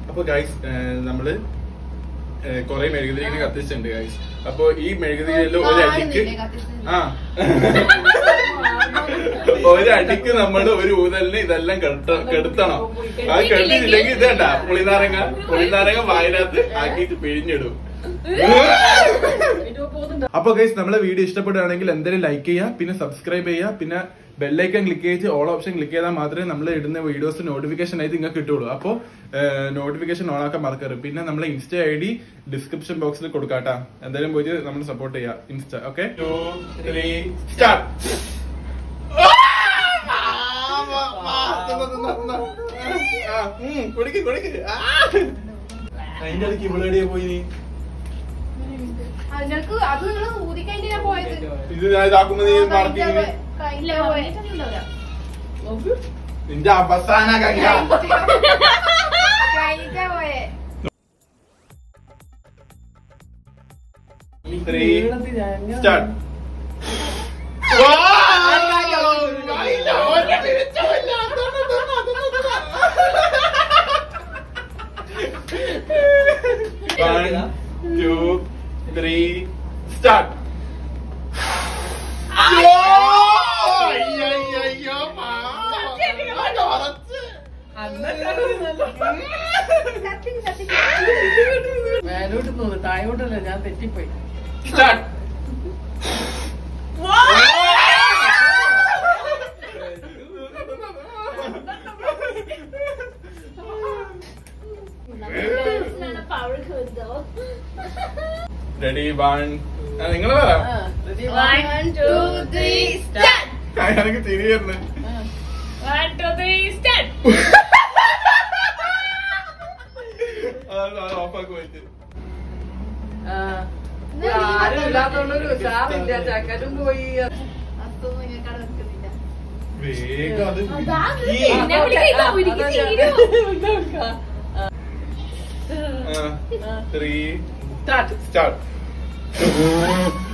അപ്പൊ ഗൈസ് നമ്മള് കൊറേ മെഴുകുതിരി ഇങ്ങനെ കത്തിച്ചിട്ടുണ്ട് ഗൈസ് അപ്പൊ ഈ മെഴുകുതിരിയിൽ ഒരു അടിക്ക് ആ ഒരു അടിക്ക് നമ്മൾ ഒരു ഊതലിന് ഇതെല്ലാം കെടുത്ത- കെടുത്തണം അത് കെടുത്തിട്ടില്ലെങ്കിൽ ഇതേണ്ട പുളിനാരങ്ങ പുളിനാരങ്ങ വായിനകത്ത് ആക്കിയിട്ട് പിഴിഞ്ഞിടും അപ്പൊ ഗൈസ് നമ്മളെ വീഡിയോ ഇഷ്ടപ്പെടുകയാണെങ്കിൽ എന്തായാലും ലൈക്ക് ചെയ്യുക പിന്നെ സബ്സ്ക്രൈബ് ചെയ്യുക പിന്നെ ബെല്ലൈക്കൺ ക്ലിക്ക് ചെയ്ത് ഓൾ ഓപ്ഷൻ ക്ലിക്ക് ചെയ്താൽ മാത്രമേ നമ്മൾ ഇടുന്ന വീഡിയോസ് നോട്ടിഫിക്കേഷൻ ആയിട്ട് നിങ്ങൾക്ക് കിട്ടുള്ളൂ അപ്പോൾ നോട്ടിഫിക്കേഷൻ ഓൺ ആക്കാൻ മറക്കരുത് പിന്നെ നമ്മളെ ഇൻസ്റ്റ ഐ ഡി ഡിസ്ക്രിപ്ഷൻ ബോക്സിൽ കൊടുക്കാട്ടാ എന്തായാലും പോയിട്ട് നമ്മൾ സപ്പോർട്ട് ചെയ്യാം insta okay two three start കുടിക്ക് കുടിക്ക് അതിന്റെ ഇടയ്ക്ക് ഇവിടെ പോയി നീ അതിനക്ക് അത് നിങ്ങൾ ഊതിക്കഴിഞ്ഞ് ഞാൻ പോയത് ഇത് ഞാൻ ഇതാക്കുമ്പോ നീ മറക്കിങ്ങനെ ഇല്ല പോയത് നിന്റെ അവസാന കങ്ങ കഴിഞ്ഞിട്ടാ പോയെ three start one two three start മേലോട്ട് തോന്നു താഴോട്ടല്ല ഞാൻ തെറ്റിപ്പോയി സ്റ്റാർട്ട് റെഡി വൺ നിങ്ങൾ പറ ready One, two, three, start. എനിക്ക് തിരി വരുന്നു One, two, three, start. ഓഫാക്കി വെച്ച് ആരും ഇല്ലാത്തോണ്ടൊരു ഉഷാറില്ല ചക്കനും പോയി അതൊന്നും നിങ്ങൾക്ക് അവിടെ നിൽക്കുന്നില്ല. വേഗം അത് അതാ ഈ എന്നെ വിളിക്കാ, എനിക്ക് തീരും. Three start start